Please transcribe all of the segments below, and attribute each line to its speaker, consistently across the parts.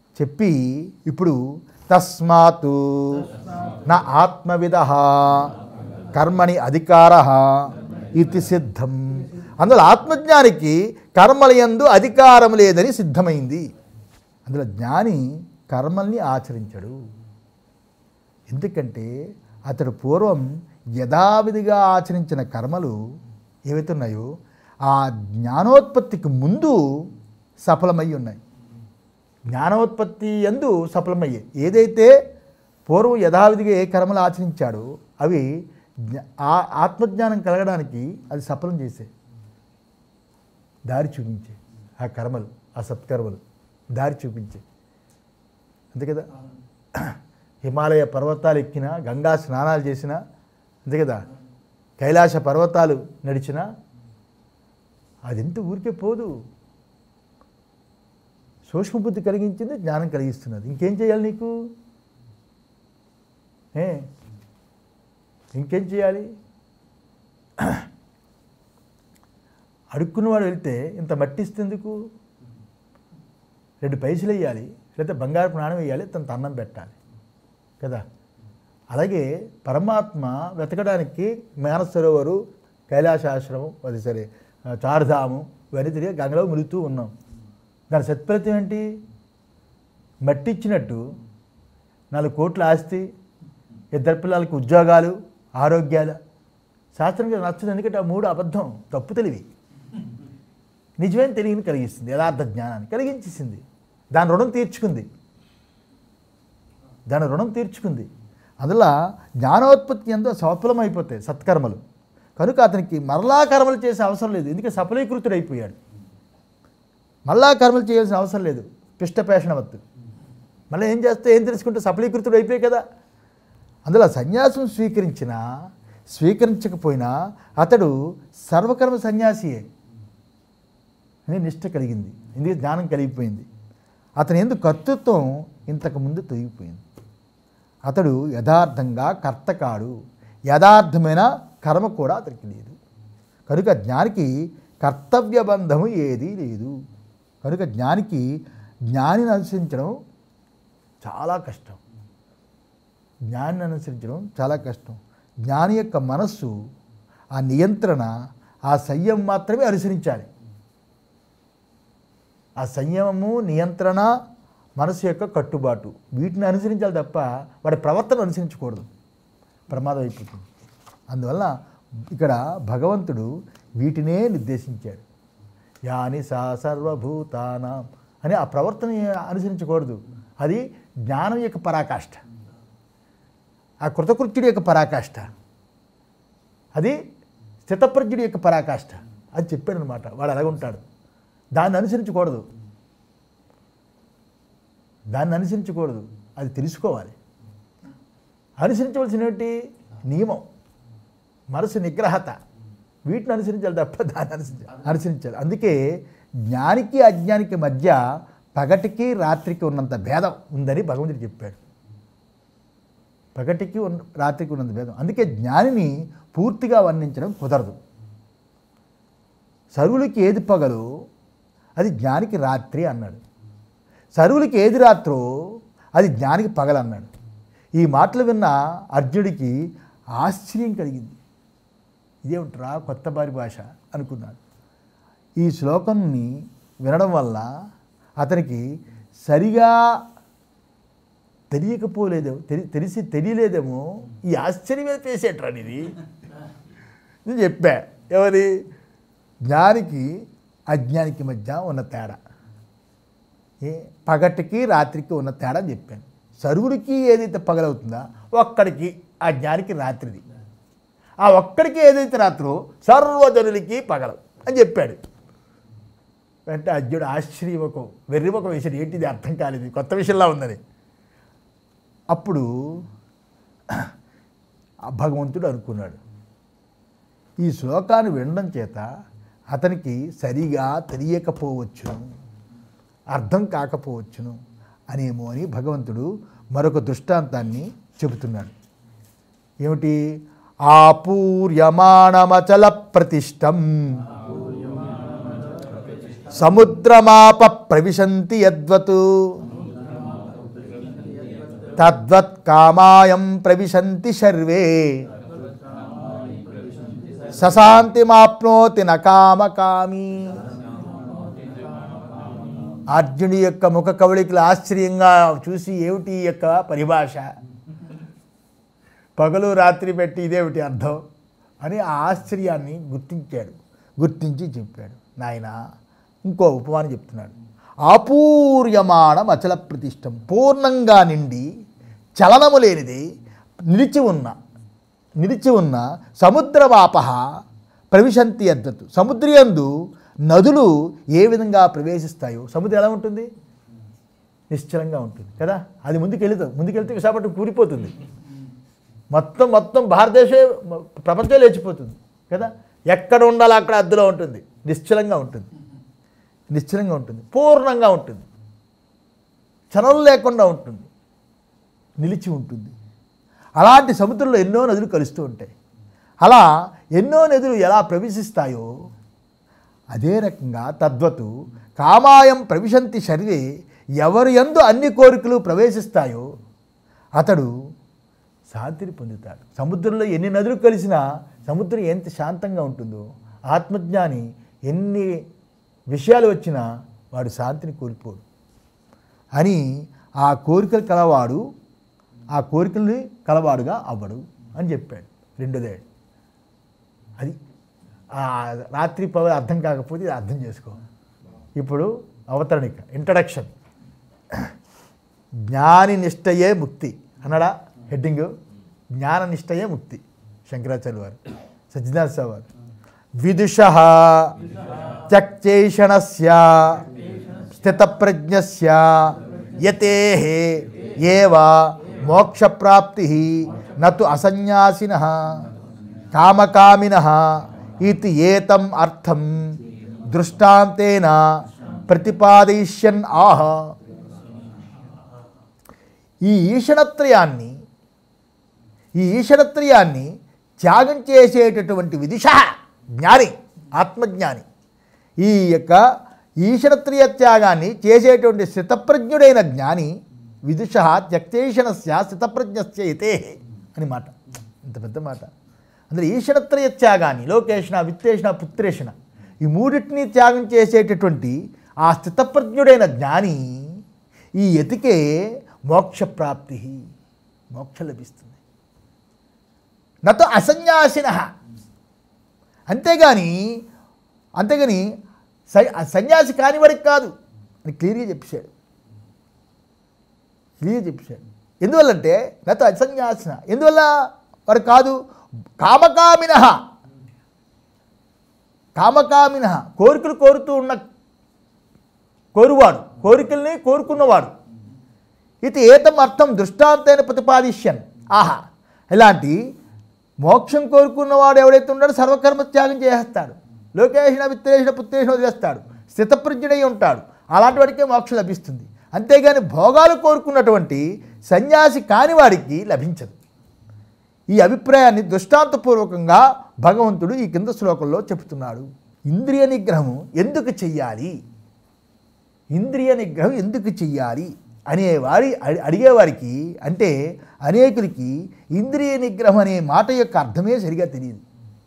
Speaker 1: చెప్పి ఇప్పుడు తస్మాత్ నా ఆత్మవిద కర్మణి అధికార ఇది సిద్ధం అందులో ఆత్మజ్ఞానికి కర్మలయందు అధికారం లేదని సిద్ధమైంది అందులో జ్ఞాని కర్మల్ని ఆచరించడు ఎందుకంటే అతడు పూర్వం యథావిధిగా ఆచరించిన కర్మలు ఏవైతే ఉన్నాయో ఆ జ్ఞానోత్పత్తికి ముందు సఫలమై ఉన్నాయి జ్ఞానోత్పత్తి ఎందు సఫలమయ్యాయి ఏదైతే పూర్వం యథావిధిగా ఏ కర్మలు ఆచరించాడో అవి జ్ఞ- ఆ ఆత్మజ్ఞానం కలగడానికి అది సఫలం చేసే దారి చూపించే ఆ కర్మలు ఆ సత్కర్మలు దారి చూపించే అంతే కదా హిమాలయ పర్వతాలు ఎక్కిన గంగా స్నానాలు చేసిన అంతే కదా కైలాస పర్వతాలు నడిచినా అదెంత ఊరికే పోదు సూక్ష్మబుద్ధి కలిగించింది జ్ఞానం కలిగిస్తున్నది ఇంకేం చేయాలి నీకు ఏ ఇంకేం చేయాలి అడుక్కున్నవాడు వెళ్తే ఇంత మట్టి ఇస్తే ఎందుకు రెండు పైసలు వేయాలి లేకపోతే బంగారు నాణం వేయాలి తన అన్నం పెట్టాలి కదా అలాగే పరమాత్మ వెతకడానికి మానసరోవరు కైలాసాశ్రమం అది సరే ఆ, చారుధాము ఇవన్నీ తిరిగి గంగలో ములుగుతూ ఉన్నాం దాని సత్ఫలితం ఏంటి మట్టి ఇచ్చినట్టు నాలుగు కోట్ల ఆస్తి ఇద్దరు పిల్లలకి ఉద్యోగాలు ఆరోగ్యాలు శాస్త్రంగా నచ్చదు ఎందుకంటే ఆ మూడు అబద్ధం తప్పు తెలివి నిజమైన తెలివిని కలిగిస్తుంది యథార్థ జ్ఞానాన్ని కలిగించేసింది దాని రుణం తీర్చుకుంది దాని రుణం తీర్చుకుంది అందులో జ్ఞానోత్పత్తి ఎంతో సఫలమైపోతాయి సత్కర్మలు కనుక అతనికి మరలా కర్మలు చేసే అవసరం లేదు ఎందుకంటే సఫలీకృతుడు అయిపోయాడు మళ్ళా కర్మలు చేయాల్సిన అవసరం లేదు పిష్టపేషణవత్తు మళ్ళీ ఏం చేస్తే ఏం తెలుసుకుంటే సఫలీకృతుడు అయిపోయాయి కదా అందులో సన్యాసం స్వీకరించినా స్వీకరించకపోయినా అతడు సర్వకర్మ సన్యాసియే అనే నిష్ట కలిగింది ఎందుకంటే జ్ఞానం కలిగిపోయింది అతని ఎందుకు కర్తృత్వం ఇంతకు ముందు తొలగిపోయింది అతడు యథార్థంగా కర్త కాడు యథార్థమైన కర్మ కూడా అతనికి లేదు కనుక జ్ఞానికి కర్తవ్య బంధము ఏదీ లేదు కనుక జ్ఞానికి జ్ఞానిని అనుసరించడం చాలా కష్టం జ్ఞానిని అనుసరించడం చాలా కష్టం జ్ఞాని యొక్క మనస్సు ఆ నియంత్రణ ఆ సంయమం మాత్రమే అనుసరించాలి ఆ సంయమము నియంత్రణ మనసు యొక్క కట్టుబాటు వీటిని అనుసరించాలి తప్ప వాడి ప్రవర్తన అనుసరించకూడదు ప్రమాదం అయిపోతుంది అందువల్ల ఇక్కడ భగవంతుడు వీటినే నిర్దేశించాడు యాని సా సర్వభూతానాం అని ఆ ప్రవర్తన అనుసరించకూడదు అది జ్ఞానం యొక్క పరాకాష్ఠ ఆ కృతకృత్యుడి యొక్క పరాకాష్ఠ అది స్థితప్రజ్ఞుడి యొక్క పరాకాష్ఠ అది చెప్పాడు అనమాట వాడు అలాగ ఉంటాడు దాన్ని అనుసరించకూడదు దాన్ని అనుసరించకూడదు అది తెలుసుకోవాలి అనుసరించవలసిన ఏంటి నియమం మనసు నిగ్రహత వీటిని అనుసరించాలి తప్ప దాన్ని అనుసరించాలి అనుసరించాలి అందుకే జ్ఞానికి అజ్ఞానికి మధ్య పగటికి రాత్రికి ఉన్నంత భేదం ఉందని భగవంతుడు చెప్పాడు పగటికి ఉన్న రాత్రికి ఉన్నంత భేదం అందుకే జ్ఞానిని పూర్తిగా వర్ణించడం కుదరదు సరువులకి ఏది పగలు అది జ్ఞానికి రాత్రి అన్నాడు సరువులకి ఏది రాత్రో అది జ్ఞానికి పగలన్నాడు ఈ మాటలు విన్న అర్జునుడికి ఆశ్చర్యం కలిగింది ఇదేమిట్రా కొత్త బారి భాష అనుకున్నాడు ఈ శ్లోకంని వినడం వల్ల అతనికి సరిగా తెలియకపోలేదేమో తెలి తెలిసి తెలియలేదేమో ఈ ఆశ్చర్యమే చేసేట్రా ఇది నేను చెప్పా ఎవరి జ్ఞానికి అజ్ఞానికి మధ్య ఉన్న తేడా ఏ పగటికి రాత్రికి ఉన్న తేడా అని చెప్పాను సరువుడికి ఏదైతే పగలవుతుందో ఒక్కడికి ఆ జ్ఞానికి రాత్రిది ఆ ఒక్కడికి ఏదైతే రాత్రో సర్వజనులకి పగలవు అని చెప్పాడు అంటే అర్జుడు ఆశ్చర్యమకం వెర్రిమకం వేసాడు ఏంటిది అర్థం కాలేదు ఇది కొత్త విషయంలా ఉందని అప్పుడు ఆ భగవంతుడు అనుకున్నాడు ఈ శ్లోకాన్ని వినడం చేత అతనికి సరిగా తెలియకపోవచ్చును అర్థం కాకపోవచ్చును అనేమో అని భగవంతుడు మరొక దృష్టాంతాన్ని చెబుతున్నాడు ఏమిటి ఆపూర్యమాణమచల ప్రతిష్టం సముద్రమాప ప్రవిశంతి యద్వతు తద్వత్ కామాయం ప్రవిశంతి సర్వే సశాంతిమాప్నోతి నకామకామి అర్జుని యొక్క ముఖ కవళికలు ఆశ్చర్యంగా చూసి ఏమిటి ఈ యొక్క పరిభాష పగలు రాత్రి పెట్టి ఇదేమిటి అర్థం అని ఆ ఆశ్చర్యాన్ని గుర్తించాడు గుర్తించి చెప్పాడు నాయన ఇంకో ఉపమానం చెప్తున్నాడు ఆపూర్యమాణం అచల ప్రతిష్టం పూర్ణంగా నిండి చలనము లేనిది నిలిచి ఉన్న నిలిచి ఉన్న సముద్రవాప ప్రవిశంతి అద్దతు సముద్రయందు నదులు ఏ విధంగా ప్రవేశిస్తాయో సముద్రం ఎలా ఉంటుంది నిశ్చలంగా ఉంటుంది కదా అది ముందుకెళ్తా ముందుకెళ్తే విశాఖపట్నం కూలిపోతుంది మొత్తం మొత్తం భారతదేశం ప్రపంచం లేచిపోతుంది కదా ఎక్కడ ఉండాలో అక్కడ అద్దులో ఉంటుంది నిశ్చలంగా ఉంటుంది నిశ్చలంగా ఉంటుంది పూర్ణంగా ఉంటుంది చలనం లేకుండా ఉంటుంది నిలిచి ఉంటుంది అలాంటి సముద్రంలో ఎన్నో నదులు కలుస్తూ ఉంటాయి అలా ఎన్నో నదులు ఎలా ప్రవేశిస్తాయో అదే రకంగా తద్వతు కామాయం ప్రవిశంతి సర్వే ఎవరు ఎందు అన్ని కోరికలు ప్రవేశిస్తాయో అతడు శాంతిని పొందుతాడు సముద్రంలో ఎన్ని నదులు కలిసినా సముద్రం ఎంత శాంతంగా ఉంటుందో ఆత్మజ్ఞాని ఎన్ని విషయాలు వచ్చినా వాడు శాంతిని కోల్పోడు అని ఆ కోరికలు కలవాడు ఆ కోరికల్ని కలవాడుగా అవ్వడు అని చెప్పాడు రెండోదే అది ఆ రాత్రి పవర్ అర్థం కాకపోతే ఇది అర్థం చేసుకో ఇప్పుడు అవతరణిక ఇంట్రడక్షన్ జ్ఞాని నిష్టయే ముక్తి అన్నాడా హెడ్డింగ్ జ్ఞాన నిష్టయే ముక్తి శంకరాచార్య వారు సజ్జనాథ స్వామి వారు విదుష త్యక్చేషణస్య స్థితప్రజ్ఞస్య యతే ఏవ మోక్షప్రాప్తి నతు అసన్యాసిన కామకామిన ఇది ఏతం అర్థం దృష్టాంతేన ప్రతిపాదయిష్యన్ ఆహ ఈ ఈషణత్రయాన్ని ఈ ఈశ్వరత్రయాన్ని త్యాగం చేసేటటువంటి విదిష జ్ఞాని ఆత్మజ్ఞాని ఈ యొక్క ఈశ్వరత్రియ త్యాగాన్ని చేసేటువంటి స్థితప్రజ్ఞుడైన జ్ఞాని విదుష త్యక్తేషణస్య స్థితప్రజ్ఞస్య ఇతే అని మాట ఇంత పెద్ద మాట అందులో ఈశ్వరత్రయ త్యాగాన్ని లోకేషణ విత్తేషణ పుత్రేషణ ఈ మూడింటిని త్యాగం చేసేటటువంటి ఆ స్థితప్రజ్ఞుడైన జ్ఞాని ఈ యతికే మోక్షప్రాప్తి మోక్షం లభిస్తుంది నతో అసన్యాసిన అంతేగాని అంతేగాని స- ఆ సన్యాసి కాని వాడికి కాదు అని క్లియర్గా చెప్పేశాడు క్లియర్గా చెప్పేశాడు ఎందువల్లంటే నతో అసన్యాసిన ఎందువల్ల వాడు కాదు కామకామిన కామకామిన కోరికలు కోరుతూ ఉన్న కోరువాడు కోరికల్ని కోరుకున్నవాడు ఇది ఏతం అర్థం దృష్టాంతైన ప్రతిపాదిష్యన్ ఆహా ఇలాంటి మోక్షం కోరుకున్నవాడు ఎవడైతే ఉన్నాడో సర్వకర్మ త్యాగం చేసేస్తాడు లోకేషణ విత్తేషణ పుత్తేషణ వదిలేస్తాడు స్థితప్రజ్ఞుడై ఉంటాడు అలాంటి వాడికే మోక్షం లభిస్తుంది అంతేగాని భోగాలు కోరుకున్నటువంటి సన్యాసి కాని వాడికి లభించదు ఈ అభిప్రాయాన్ని దృష్టాంతపూర్వకంగా భగవంతుడు ఈ కింద శ్లోకంలో చెప్తున్నాడు ఇంద్రియ నిగ్రహం ఎందుకు చెయ్యాలి ఇంద్రియ నిగ్రహం ఎందుకు చెయ్యాలి అనేవారి అడి- అడిగేవారికి అంటే అనేకులకి ఇంద్రియ నిగ్రహం అనే మాట యొక్క అర్థమే సరిగా తెలియదు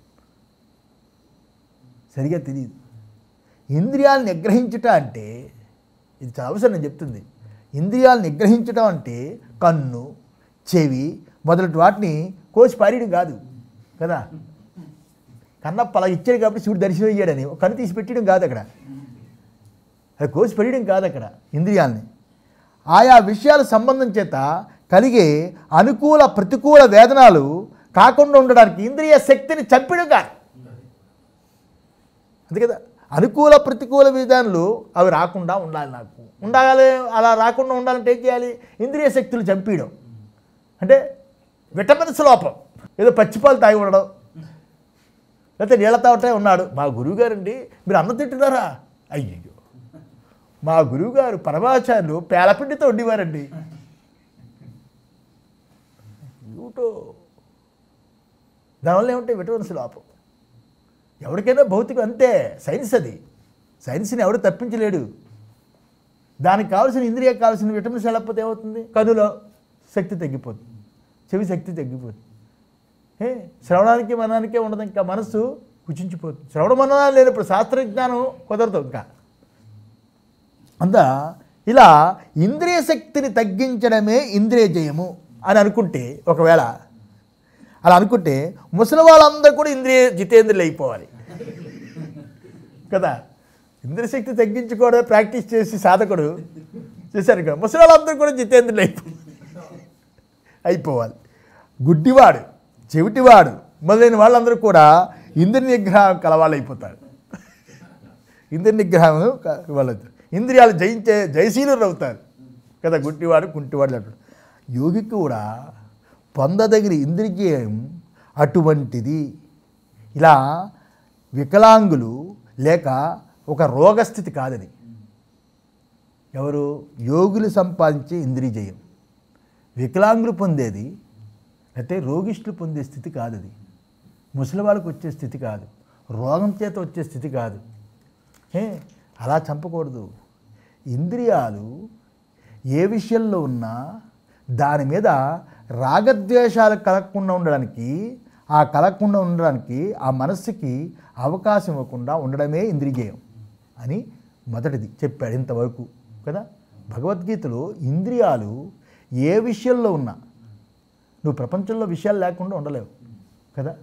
Speaker 1: సరిగా తెలియదు ఇంద్రియాలు నిగ్రహించుట అంటే ఇది చాలా అవసరం నేను చెప్తుంది ఇంద్రియాలు నిగ్రహించడం అంటే కన్ను చెవి మొదలటి వాటిని కోసి పారేయడం కాదు కదా కన్నప్ప అలా ఇచ్చాడు కాబట్టి శివుడు దర్శనం అయ్యాడని ఒక కన్ను తీసి పెట్టడం కాదు అక్కడ అది కోసి పెట్టడం కాదు అక్కడ ఇంద్రియాల్ని ఆయా విషయాల సంబంధం చేత కలిగే అనుకూల ప్రతికూల వేదనలు కాకుండా ఉండడానికి ఇంద్రియ శక్తిని చంపడం కాదు అంతే కదా అనుకూల ప్రతికూల విధానాలు అవి రాకుండా ఉండాలి నాకు ఉండాలి అలా రాకుండా ఉండాలంటే ఏం చేయాలి ఇంద్రియ శక్తులు చంపేయడం అంటే విటమిన్స్ లోపం ఏదో పచ్చిపాలు తాగి ఉండడం లేకపోతే నీళ్ళ తాగటే ఉన్నాడు మా గురువుగారండి మీరు అన్నం తింటున్నారా అయ్యయ్యో మా గురువుగారు పరమాచార్యులు పేలపిండితో ఉండేవారండి ఏమిటో దానివల్ల ఏమిటాయి విటమిన్స్ లోపం ఎవరికైనా భౌతికం అంతే సైన్స్ అది సైన్స్ని ఎవడు తప్పించలేడు దానికి కావాల్సిన ఇంద్రియ కావాల్సిన విటమిన్స్ వెళ్ళకపోతే ఏమవుతుంది కనులో శక్తి తగ్గిపోతుంది చెవి శక్తి తగ్గిపోతుంది ఏ శ్రవణానికి మనానికే ఉండదు ఇంకా మనసు కుచించిపోతుంది శ్రవణ మననాలు లేనప్పుడు శాస్త్రజ్ఞానం కుదరదు ఇంకా అంత ఇలా ఇంద్రియ శక్తిని తగ్గించడమే ఇంద్రియ జయము అని అనుకుంటే ఒకవేళ అలా అనుకుంటే ముసలి వాళ్ళందరూ కూడా ఇంద్రియ జితేంద్రులు అయిపోవాలి కదా ఇంద్రియ శక్తి తగ్గించుకోవడం ప్రాక్టీస్ చేసి సాధకుడు చేశారు కదా ముసలి వాళ్ళందరూ కూడా జితేంద్రులు అయిపో అయిపోవాలి గుడ్డివాడు చెవిటివాడు మొదలైన వాళ్ళందరూ కూడా ఇంద్రియ నిగ్రహం కలవాళ్ళు అయిపోతారు ఇంద్రియ నిగ్రహం క- వాళ్ళు ఇంద్రియాలు జయించే జయశీలురు అవుతారు కదా గుడ్డివాడు కుంటివాడు అంటాడు యోగికి కూడా పొందదగిన ఇంద్రియం అటువంటిది ఇలా వికలాంగులు లేక ఒక రోగస్థితి కాదని ఎవరు యోగులు సంపాదించే ఇంద్రియజయం వికలాంగులు పొందేది అయితే రోగిష్ఠులు పొందే స్థితి కాదు అది ముసలి వాళ్ళకి వచ్చే స్థితి కాదు రోగం చేత వచ్చే స్థితి కాదు ఏ అలా చంపకూడదు ఇంద్రియాలు ఏ విషయంలో ఉన్నా దాని మీద రాగద్వేషాలు కలగకుండా ఉండడానికి ఆ కలగకుండా ఉండడానికి ఆ మనస్సుకి అవకాశం ఇవ్వకుండా ఉండడమే ఇంద్రిజయం అని మొదటిది చెప్పాడు ఇంతవరకు కదా భగవద్గీతలో ఇంద్రియాలు ఏ విషయంలో ఉన్నా నువ్వు ప్రపంచంలో విషయాలు లేకుండా ఉండలేవు కదా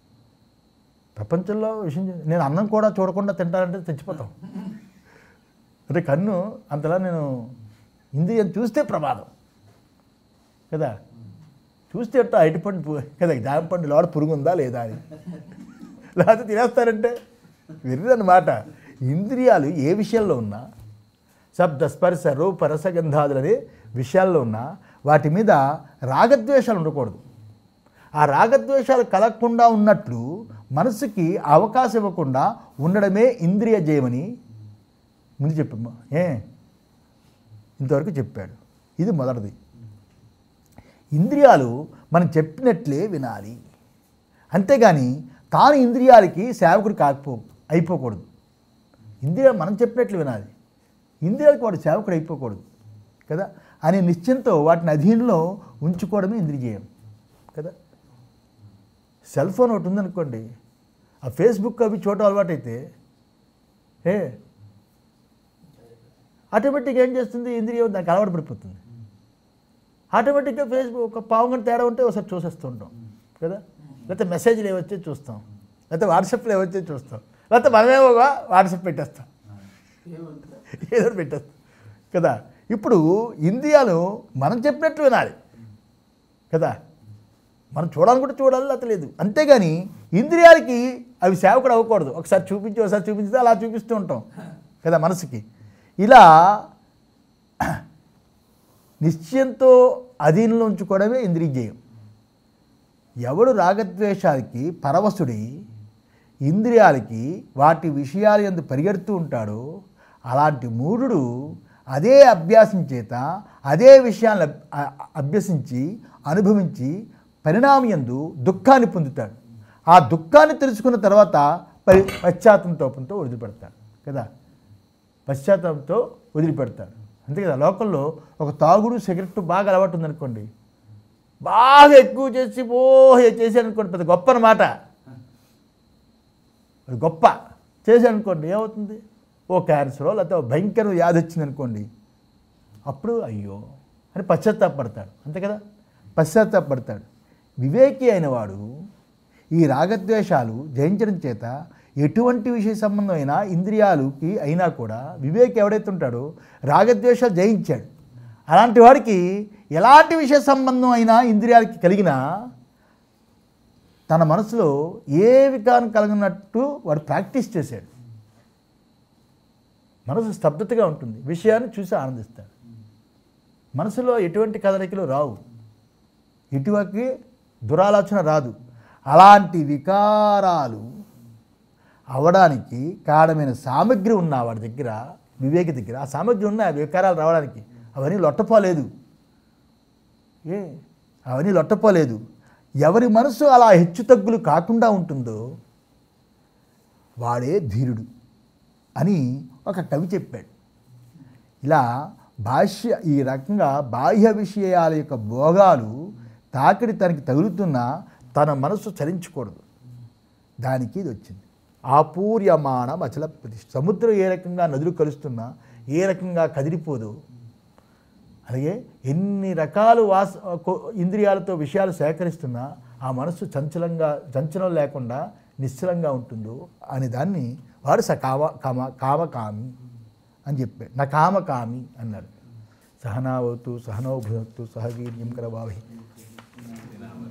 Speaker 1: ప్రపంచంలో విషయం చే- నేను అన్నం కూడా చూడకుండా తింటానంటే చచ్చిపోతాం అంటే కన్ను అంతలా నేను ఇంద్రియం చూస్తే ప్రమాదం కదా చూస్తే అట్ట అరటిపండు పు- కదా జామ పండు లోడ పురుగు ఉందా లేదా అని లేకపోతే తినేస్తారంటే వెర్రనమాట ఇంద్రియాలు ఏ విషయంలో ఉన్నా శబ్ద స్పర్శ రూప రసగంధాదులనే విషయాల్లో ఉన్నా వాటి మీద రాగద్వేషాలు ఉండకూడదు ఆ రాగద్వేషాలు కలగకుండా ఉన్నట్లు మనసుకి అవకాశం ఇవ్వకుండా ఉండడమే ఇంద్రియ జయమని ముందు చెప్పమ్మా ఏ ఇంతవరకు చెప్పాడు ఇది మొదటిది ఇంద్రియాలు మనం చెప్పినట్లే వినాలి అంతేగాని తాను ఇంద్రియాలకి సేవకుడు కాకపో అయిపోకూడదు ఇంద్రియాలు మనం చెప్పినట్లు వినాలి ఇంద్రియాలకు వాడు సేవకుడు అయిపోకూడదు కదా అనే నిశ్చయంతో వాటిని అధీనంలో ఉంచుకోవడమే ఇంద్రిజయం కదా సెల్ ఫోన్ ఒకటి ఉందనుకోండి ఆ ఫేస్బుక్ అవి చూడటం అలవాటైతే ఏ ఆటోమేటిక్గా ఏం చేస్తుంది ఇంద్రియం దానికి అలవాటు పడిపోతుంది ఆటోమేటిక్గా ఫేస్బుక్ ఒక పావు గంట తేడా ఉంటే ఒకసారి చూసేస్తుంటాం కదా లేకపోతే మెసేజ్లు ఏవచ్చే చూస్తాం లేకపోతే వాట్సాప్లో ఏవచ్చే చూస్తాం లేకపోతే మనమేమో వాట్సాప్ పెట్టేస్తాం ఏదో ఒకటి పెట్టేస్తాం కదా ఇప్పుడు ఇంద్రియాలు మనం చెప్పినట్లు వినాలి కదా మనం చూడాలనుకుంటే చూడాలి లేకపోతే లేదు అంతేగాని ఇంద్రియాలకి అవి సేవకుడు అవ్వకూడదు ఒకసారి చూపించి ఒకసారి చూపించితే అలా చూపిస్తూ ఉంటాం కదా మనసుకి ఇలా నిశ్చయంతో అధీనంలో ఉంచుకోవడమే ఇంద్రియజయం ఎవడు రాగద్వేషాలకి పరవశుడి ఇంద్రియాలకి వాటి విషయాలు ఎందు పరిగెడుతూ ఉంటాడో అలాంటి మూఢుడు అదే అభ్యాసం చేత అదే విషయాలను అబ్- అ- అభ్యసించి అనుభవించి పరిణామయందు దుఃఖాన్ని పొందుతాడు ఆ దుఃఖాన్ని తెలుసుకున్న తర్వాత పరి పశ్చాత్తంతోపంతో వదిలిపెడతాడు కదా పశ్చాత్తాపంతో వదిలిపెడతాడు అంతే కదా లోకల్లో ఒక తాగుడు సిగరెట్ బాగా అలవాటు ఉందనుకోండి బాగా ఎక్కువ చేసి పోహ చేశాను అనుకోండి పెద్ద గొప్ప అన్నమాట అది గొప్ప చేశాను అనుకోండి ఏమవుతుంది ఓ క్యాన్సరో లేకపోతే ఓ భయంకర వ్యాధి వచ్చింది అనుకోండి అప్పుడు అయ్యో అని పశ్చాత్తాపడతాడు అంతే కదా పశ్చాత్తాపడతాడు వివేకి అయిన వాడు ఈ రాగద్వేషాలు జయించడం చేత ఎటువంటి విషయ సంబంధమైన ఇంద్రియాలకి అయినా కూడా వివేకి ఎవడైతే ఉంటాడో రాగద్వేషాలు జయించాడు అలాంటి వాడికి ఎలాంటి విషయ సంబంధం అయినా ఇంద్రియాలకి కలిగినా తన మనసులో ఏ వికారం కలిగినట్టు వాడు ప్రాక్టీస్ చేశాడు మనసు స్తబ్దతగా ఉంటుంది విషయాన్ని చూసి ఆనందిస్తాడు మనసులో ఎటువంటి కదలికలు రావు ఇటువంటి దురాలోచన రాదు అలాంటి వికారాలు అవడానికి కారణమైన సామగ్రి ఉన్న వాడి దగ్గర వివేకి దగ్గర ఆ సామగ్రి ఉన్న ఆ వికారాలు రావడానికి అవన్నీ లొట్టపోలేదు ఏ అవన్నీ లొట్టపోలేదు ఎవరి మనసు అలా హెచ్చు తగ్గులు కాకుండా ఉంటుందో వాడే ధీరుడు అని ఒక కవి చెప్పాడు ఇలా భాష్య ఈ రకంగా బాహ్య విషయాల యొక్క భోగాలు తాకిడి తనకి తగులుతున్నా తన మనసు చలించకూడదు దానికి ఇది వచ్చింది ఆపూర్యమాణ అచల ప్రతిష్ఠ సముద్రం ఏ రకంగా నదులు కలుస్తున్నా ఏ రకంగా కదిలిపోదు అలాగే ఎన్ని రకాలు వాస కో- ఇంద్రియాలతో విషయాలు సేకరిస్తున్నా ఆ మనస్సు చంచలంగా చంచలం లేకుండా నిశ్చలంగా ఉంటుందో అని దాన్ని వాడు స కామ కామ కామకామి అని చెప్పాడు నా కామకామి అన్నాడు సహనావతు సహనో భునత్తు సహవీర్యం కరవాహి